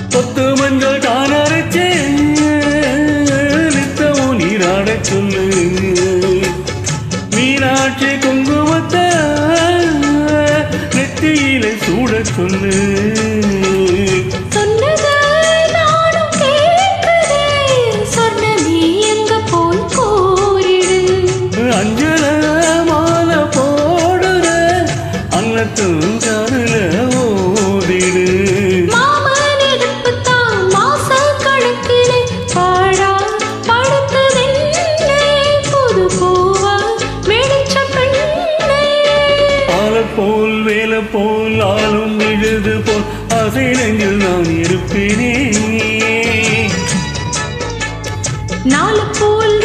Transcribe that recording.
கொத்து மஞ்சள் தான் அரைச்சேன் நித்தமும் நீராட சொல்லு மீனாட்சி குங்குமத்தை நெத்தியில சூட சொல்லு சொன்னதை நானும் கேட்கிறேன். சொர்ணமே எங்க போய் கோரிடு அஞ்சல மாலை போடுற அன்னத்தும் கருல ஓடிடு மாமன் எடுப்புத்தான் மாசம் கணக்கிலே பாழா படுத்ததென்னை புது பூவா வெடிச்ச பெண்ணை ஆள போல் வேலை போல் ஆளும் விழுது போல் ஆசை நெஞ்சில் நான் இருப்பேனே நாலு போல்